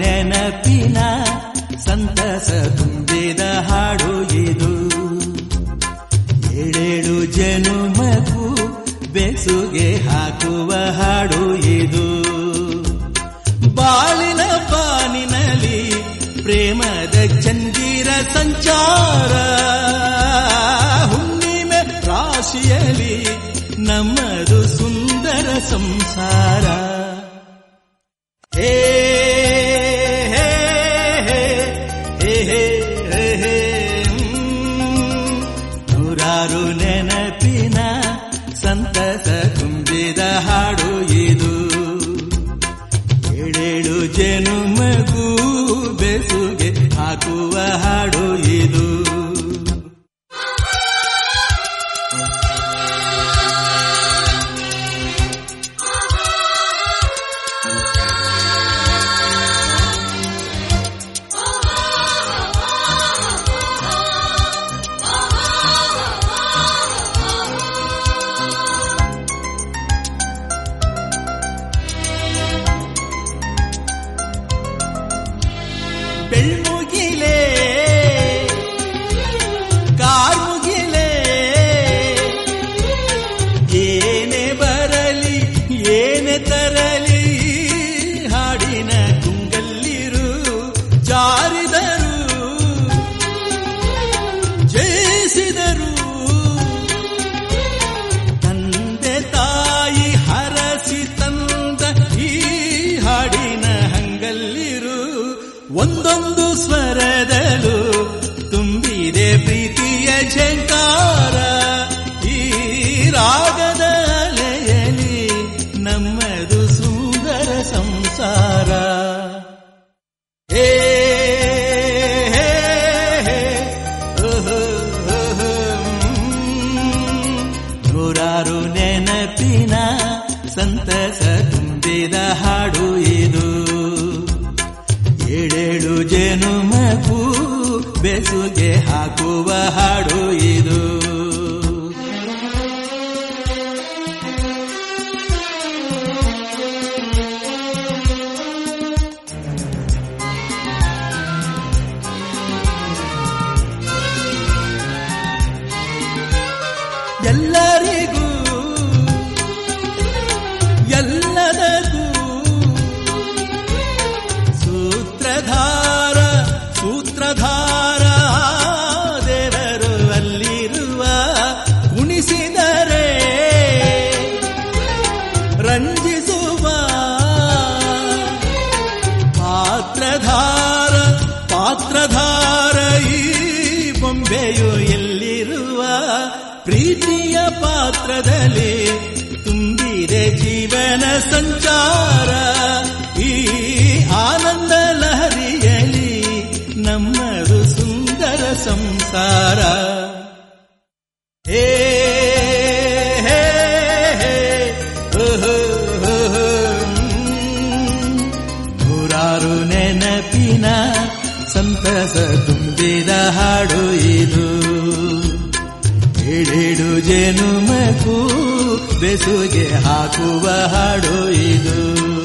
ನೆನಪಿನ ಸಂತಸ ತುಂಬಿದ ಹಾಡು ಇದು ಏಳೇಳು ಜನುಮಗೂ ಬೆಸುಗೆ ಹಾಕುವ ಹಾಡು ಇದು ಬಾಳಿನ ಬಾನಿನಲ್ಲಿ ಪ್ರೇಮದ ಚಂದಿರ ಸಂಚಾರ ಹುಣ್ಣಿಮೆ ರಾಶಿಯಲ್ಲಿ ನಮ್ಮದು ಸುಂದರ ಸಂಸಾರ ಹೇ ಹೇ ಹೇ ಹೇ ಹೇ ಹೇ ಹೇ ಹ್ಮ್. ನೂರಾರು ನೆನಪಿನ ಸಂತಸ ತುಂಬಿದ ಹಾಡು ಇದು ಏಳೇಳು ಜನುಮಗೂ ಬೆಸುಗೆ ಹಾಕುವ ಹಾಡು ಇದು ಬೆಳ್ಮುಗಿಲೇ ಕಾರ್ಮುಗಿಲೇ ಏನೇ ಬರಲಿ ಏನೇ ತರಲಿ ಹಾಡಿನ ಕುಂಗಲ್ಲಿರು ಜಾರಿದರು ಜಯಿಸಿದರು ತಂದೆ ತಾಯಿ ಹರಸಿ ತಂದ ಈ ಹಾಡಿನ ಹಂಗಲ್ಲಿರು ಒಂದೊಂದು ಸ್ವರದಲು ತುಂಬಿದೆ ಪ್ರೀತಿಯ ಝಂಕಾರ ಈ ರಾಗದ ಅಲೆಯಲಿ ನಮ್ಮದು ಸುಂದರ ಸಂಸಾರ ಹೇ ಹೇ ಹೇ ಓಹೋ ಓಹೋ ಹ್ಮ್. ನೂರಾರು ನೆನಪಿನ ಸಂತಸ ತುಂಬಿದ ಹಾಡು ಇದು ಏಳೇಳು ಜನುಮಗೂ ಬೆಸುಗೆ ಹಾಕುವ ಹಾಡು ಇದು ಎಲ್ಲರಿಗೂ ಎಲ್ಲದಕ್ಕೂ ಸೂತ್ರಧಾರ ಸೂತ್ರಧಾರ ದೇವರು ಅಲ್ಲಿರುವ ಉಣಿಸಿದರೆ ರಂಜಿಸುವ ಪಾತ್ರಧಾರ ಪಾತ್ರಧಾರ ಈ ಬೊಂಬೆಯು ಎಲ್ಲಿರುವ ಪ್ರೀತಿಯ ಪಾತ್ರದಲ್ಲಿ ತುಂಬಿದೆ ಜೀವನ ಸಂಚಾರ ಈ ಆನಂದ ಲಹರಿಯಲಿ ನಮ್ಮದು ಸುಂದರ ಸಂಸಾರ ಹೇ ಹೇ ಹೇ ಓಹೋ ಓಹೋ ಹ್ಮ್. ನೂರಾರು ನೆನಪಿನ ಸಂತಸ ತುಂಬಿದ ಹಾಡು ಇದು ಏಳೇಳು ಜನುಮಕ್ಕೂ ಬೆಸುಗೆ ಹಾಕುವ ಹಾಡು ಇದು